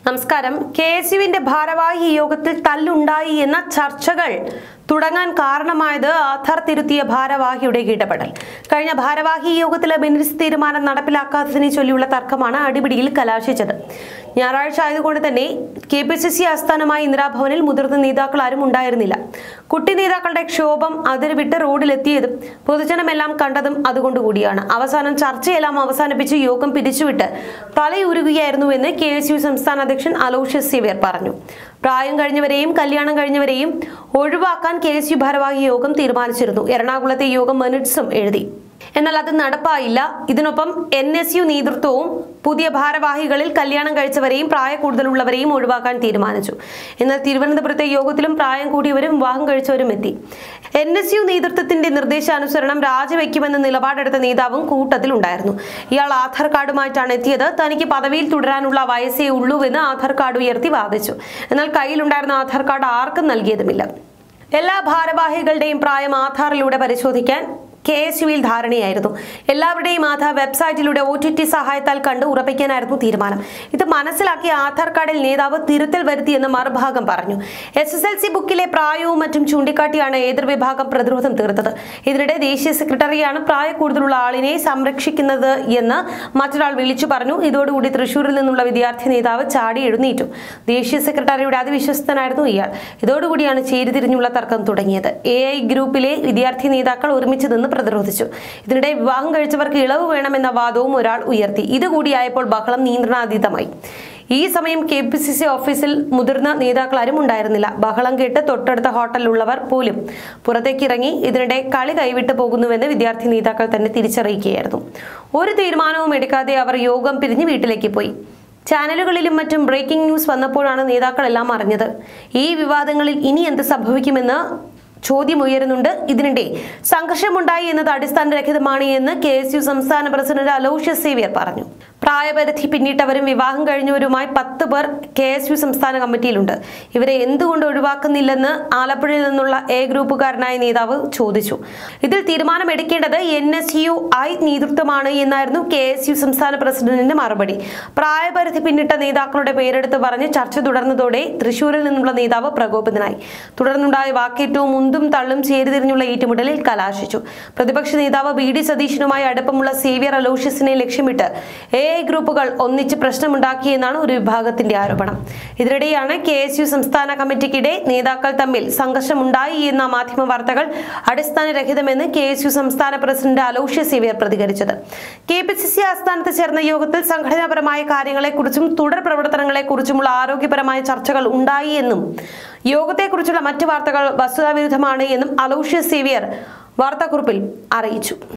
നമസ്കാരം K S യുവിന്റെ ഭാരവാഹി യോഗത്തിൽ തല്ലുണ്ടായി എന്ന ചർച്ചകൾ തുടങ്ങാൻ കാരണമായത് ആധാർ തിരുത്തിയ ഭാരവാഹിയുടെ ഇടപെടൽ കഴിഞ്ഞ ഭാരവാഹി യോഗത്തിലെ മിനിറ്റ്സ് തീരുമാനം നടപ്പിലാക്കാത്തതിനെ ചൊല്ലിയുള്ള തർക്കമാണ് അടിപിടിയിൽ കലാശിച്ചത് ഞായറാഴ്ച ആയതുകൊണ്ട് തന്നെ കെ പി സി സി ആസ്ഥാനമായ ഇന്ദിരാഭവനിൽ മുതിർന്ന നേതാക്കൾ ആരും ഉണ്ടായിരുന്നില്ല കുട്ടി നേതാക്കളുടെ ക്ഷോഭം അതിരുവിട്ട് റോഡിലെത്തിയതും പൊതുജനമെല്ലാം കണ്ടതും അതുകൊണ്ടുകൂടിയാണ് അവസാനം ചർച്ചയെല്ലാം അവസാനിപ്പിച്ച് യോഗം പിരിച്ചുവിട്ട് തലയുരുകയായിരുന്നുവെന്ന് കെ എസ് യു സംസ്ഥാന അധ്യക്ഷൻ അലോഷ്യസ് സേവ്യർ പറഞ്ഞു പ്രായം കഴിഞ്ഞവരെയും കല്യാണം കഴിഞ്ഞവരെയും ഒഴിവാക്കാൻ കെ എസ് യു ഭാരവാഹി യോഗം തീരുമാനിച്ചിരുന്നു എറണാകുളത്തെ യോഗം മിനിറ്റ്സും എഴുതി എന്നാൽ അത് നടപ്പായില്ല ഇതിനൊപ്പം എൻ എസ് യു നേതൃത്വവും പുതിയ ഭാരവാഹികളിൽ കല്യാണം കഴിച്ചവരെയും പ്രായ കൂടുതലുള്ളവരെയും ഒഴിവാക്കാൻ തീരുമാനിച്ചു എന്നാൽ തിരുവനന്തപുരത്തെ യോഗത്തിലും പ്രായം കൂടിയവരും വിവാഹം കഴിച്ചവരും എത്തി എൻ എസ് യു നേതൃത്വത്തിന്റെ നിർദ്ദേശാനുസരണം രാജിവെക്കുമെന്ന നിലപാടെടുത്ത നേതാവും കൂട്ടത്തിലുണ്ടായിരുന്നു ഇയാൾ ആധാർ കാർഡുമായിട്ടാണ് എത്തിയത് തനിക്ക് പദവിയിൽ തുടരാനുള്ള വയസ്സേ ഉള്ളൂവെന്ന് ആധാർ കാർഡ് ഉയർത്തി വാദിച്ചു എന്നാൽ കയ്യിലുണ്ടായിരുന്ന ആധാർ കാർഡ് ആർക്കും നൽകിയതുമില്ല എല്ലാ ഭാരവാഹികളുടെയും പ്രായം ആധാറിലൂടെ പരിശോധിക്കാൻ കെ എസ് യുവിൽ ധാരണയായിരുന്നു എല്ലാവരുടെയും ആധാർ വെബ്സൈറ്റിലൂടെ ഒ ടി ടി സഹായത്താൽ കണ്ട് ഉറപ്പിക്കാനായിരുന്നു തീരുമാനം ഇത് മനസ്സിലാക്കിയ ആധാർ കാർഡിൽ നേതാവ് തിരുത്തൽ വരുത്തിയെന്ന് മറുഭാഗം പറഞ്ഞു എസ് എസ് എൽ സി ബുക്കിലെ പ്രായവും മറ്റും ചൂണ്ടിക്കാട്ടിയാണ് എതിർ വിഭാഗം പ്രതിരോധം തീർത്തത് ഇതിനിടെ ദേശീയ സെക്രട്ടറിയാണ് പ്രായ കൂടുതലുള്ള ആളിനെ സംരക്ഷിക്കുന്നത് എന്ന് മറ്റൊരാൾ വിളിച്ചു പറഞ്ഞു ഇതോടുകൂടി തൃശൂരിൽ നിന്നുള്ള വിദ്യാർത്ഥി നേതാവ് ചാടി എഴുന്നേറ്റു ദേശീയ സെക്രട്ടറിയുടെ അതിവിശ്വസ്തനായിരുന്നു ഇയാൾ ഇതോടുകൂടിയാണ് ചേരിതിരിഞ്ഞുള്ള തർക്കം തുടങ്ങിയത് എ ഐ ഗ്രൂപ്പിലെ വിദ്യാർത്ഥി നേതാക്കൾ ഒരുമിച്ച് നിന്ന് പ്രതിരോധിച്ചു ഇതിനിടെ വിവാഹം കഴിച്ചവർക്ക് ഇളവ് വേണമെന്ന വാദവും ഒരാൾ ഉയർത്തി ഇതുകൂടിയായപ്പോൾ ബഹളം നിയന്ത്രണാതീതമായി ഈ സമയം കെ പി സി സി ഓഫീസിൽ മുതിർന്ന നേതാക്കൾ ആരും ഉണ്ടായിരുന്നില്ല ബഹളം കേട്ട് തൊട്ടടുത്ത ഹോട്ടലിലുള്ളവർ പോലും പുറത്തേക്ക് ഇറങ്ങി ഇതിനിടെ കളി കൈവിട്ടു പോകുന്നുവെന്ന് വിദ്യാർത്ഥി നേതാക്കൾ തന്നെ തിരിച്ചറിയിക്കുകയായിരുന്നു ഒരു തീരുമാനവും എടുക്കാതെ അവർ യോഗം പിരിഞ്ഞ് വീട്ടിലേക്ക് പോയി ചാനലുകളിലും മറ്റും ബ്രേക്കിംഗ് ന്യൂസ് വന്നപ്പോഴാണ് നേതാക്കളെല്ലാം അറിഞ്ഞത് ഈ വിവാദങ്ങളിൽ ഇനി എന്ത് സംഭവിക്കുമെന്ന് ചോദ്യം ഉയരുന്നുണ്ട് ഇതിനിടെ സംഘർഷമുണ്ടായി എന്നത് അടിസ്ഥാനരഹിതമാണ് എന്ന് കെ എസ് യു സംസ്ഥാന പ്രസിഡന്റ് അലോഷ്യസ് സേവ്യർ പറഞ്ഞു പ്രായപരിധി പിന്നിട്ടവരും വിവാഹം കഴിഞ്ഞവരുമായി പത്ത് പേർ കെ എസ് യു സംസ്ഥാന കമ്മിറ്റിയിലുണ്ട് ഇവരെ എന്തുകൊണ്ട് ഒഴിവാക്കുന്നില്ലെന്ന് ആലപ്പുഴയിൽ നിന്നുള്ള എ ഗ്രൂപ്പുകാരനായ നേതാവ് ചോദിച്ചു ഇതിൽ തീരുമാനമെടുക്കേണ്ടത് എൻ എസ് യു ഐ നേതൃത്വമാണ് എന്നായിരുന്നു കെ എസ് യു സംസ്ഥാന പ്രസിഡന്റിന്റെ മറുപടി പ്രായപരിധി പിന്നിട്ട നേതാക്കളുടെ പേരെടുത്ത് പറഞ്ഞ് ചർച്ച തുടർന്നതോടെ തൃശൂരിൽ നിന്നുള്ള നേതാവ് പ്രകോപിതനായി തുടർന്നുണ്ടായ വാക്കേറ്റവും മുന്തും തള്ളും ചേരിതിരിഞ്ഞുള്ള ഏറ്റുമുട്ടലിൽ കലാശിച്ചു പ്രതിപക്ഷ നേതാവ് വി ഡി സതീശനുമായി അടുപ്പമുള്ള സേവിയർ അലോഷ്യസിനെ ലക്ഷ്യമിട്ട് എ ഐ ഗ്രൂപ്പുകൾ ഒന്നിച്ച് പ്രശ്നമുണ്ടാക്കിയെന്നാണ് ഒരു വിഭാഗത്തിന്റെ ആരോപണം ഇതിനിടെയാണ് കെ എസ് യു സംസ്ഥാന കമ്മിറ്റിക്കിടെ നേതാക്കൾ തമ്മിൽ സംഘർഷമുണ്ടായി എന്ന മാധ്യമ വാർത്തകൾ അടിസ്ഥാനരഹിതമെന്ന് കെ എസ് യു സംസ്ഥാന പ്രസിഡന്റ് അലോഷ്യ സേവിയർ പ്രതികരിച്ചത് കെ പി സി സി ആസ്ഥാനത്ത് ചേർന്ന യോഗത്തിൽ സംഘടനാപരമായ കാര്യങ്ങളെക്കുറിച്ചും തുടർ പ്രവർത്തനങ്ങളെക്കുറിച്ചുമുള്ള ആരോഗ്യപരമായ ചർച്ചകൾ ഉണ്ടായി എന്നും യോഗത്തെക്കുറിച്ചുള്ള മറ്റ് വാർത്തകൾ വസ്തുതാവിരുദ്ധമാണ് എന്നും അലോഷ്യ സേവിയർ വാർത്താക്കുറിപ്പിൽ അറിയിച്ചു